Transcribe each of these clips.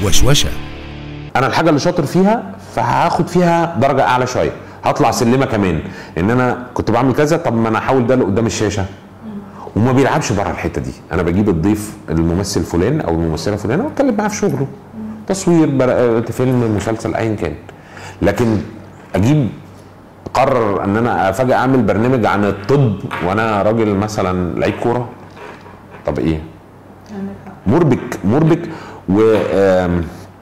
وشوشة انا الحاجه اللي شاطر فيها فهاخد فيها درجه اعلى شويه هطلع سلمه كمان ان انا كنت بعمل كذا طب ما انا احاول ده اللي قدام الشاشه وما بيلعبش بره الحته دي انا بجيب الضيف الممثل فلان او الممثله فلانه واتكلم معاه في شغله تصوير بر- فيلم مسلسل ايا كان لكن اجيب قرر ان انا فجاه اعمل برنامج عن الطب وانا راجل مثلا لعيب كوره طب ايه مربك مربك و آم،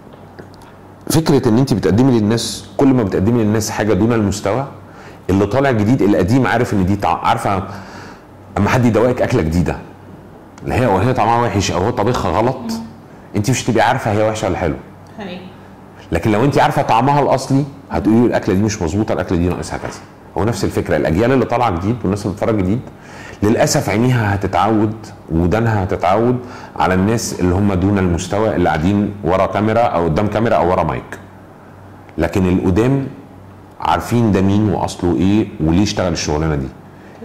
فكره ان انت بتقدمي للناس كل ما بتقدمي للناس حاجه دون المستوى اللي طالع جديد القديم عارف ان دي طع... عارفه اما حد يدوقك اكله جديده اللي هي وهي طعمها وحش او هو طبيخها غلط انت مش تبقي عارفه هي وحشه ولا حلوه حقيقي لكن لو انت عارفه طعمها الاصلي هتقولي له الاكله دي مش مظبوطه الاكله دي ناقصها كذا هو نفس الفكره الاجيال اللي طالعه جديد والناس اللي بتتفرج جديد للاسف عينيها هتتعود ودانها هتتعود على الناس اللي هم دون المستوى اللي قاعدين ورا كاميرا او قدام كاميرا او ورا مايك لكن القدام عارفين ده مين واصله ايه وليه اشتغل الشغلانه دي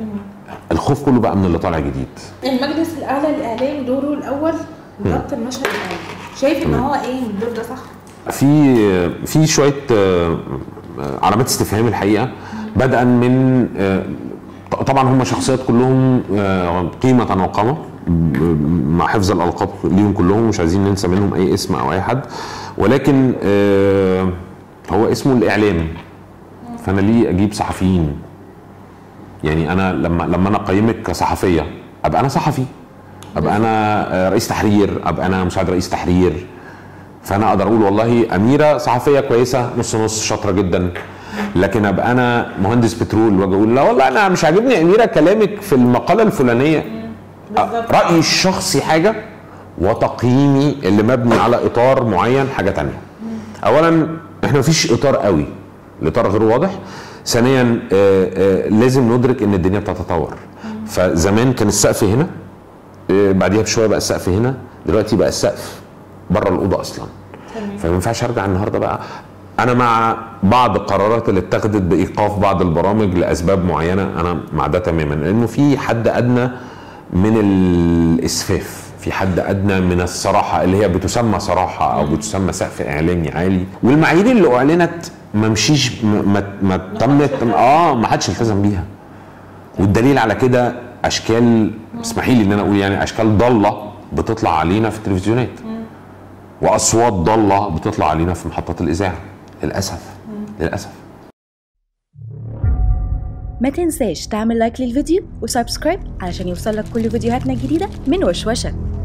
الخوف كله بقى من اللي طالع جديد المجلس الاعلى للاعلام دوره الاول ضبط المشهد الاعلامي شايف ان هو ايه الدور ده صح؟ في في شويه آه، آه، علامات استفهام الحقيقه بدءا من آه، طبعا هم شخصيات كلهم آه، قيمه وقامه ب- مع حفظ الالقاب ليهم كلهم مش عايزين ننسى منهم اي اسم او اي حد ولكن آه، هو اسمه الاعلام فانا ليه اجيب صحفيين يعني انا لما لما انا اقيمك كصحفيه ابقى انا صحفي ابقى انا آه، رئيس تحرير ابقى انا مساعد رئيس تحرير فانا اقدر اقول والله اميره صحفيه كويسه نص نص شاطره جدا لكن ابقى انا مهندس بترول واجي اقول لا والله انا مش عاجبني اميره كلامك في المقاله الفلانيه بالظبط. رايي الشخصي حاجه وتقييمي اللي مبني على اطار معين حاجه تانية اولا احنا مفيش اطار قوي الاطار غير واضح ثانيا آه، آه، لازم ندرك ان الدنيا بتتطور فزمان كان السقف هنا آه، بعديها بشويه بقى السقف هنا دلوقتي بقى السقف بره الاوضه اصلا فما ينفعش ارجع النهارده بقى انا مع بعض القرارات اللي اتخذت بايقاف بعض البرامج لاسباب معينه انا مع ده تماما لانه في حد ادنى من الاسفاف في حد ادنى من الصراحه اللي هي بتسمى صراحه او بتسمى سقف اعلامي عالي والمعايير اللي اعلنت ما مشيش ما, ما, ما تمت اه ما حدش التزم بيها والدليل على كده اشكال اسمحي لي ان انا اقول يعني اشكال ضاله بتطلع علينا في التلفزيونات واصوات ضاله بتطلع علينا في محطات الاذاعه للاسف للاسف ما تنساش تعمل لايك للفيديو وسبسكرايب علشان يوصلك كل فيديوهاتنا الجديدة من وشوشة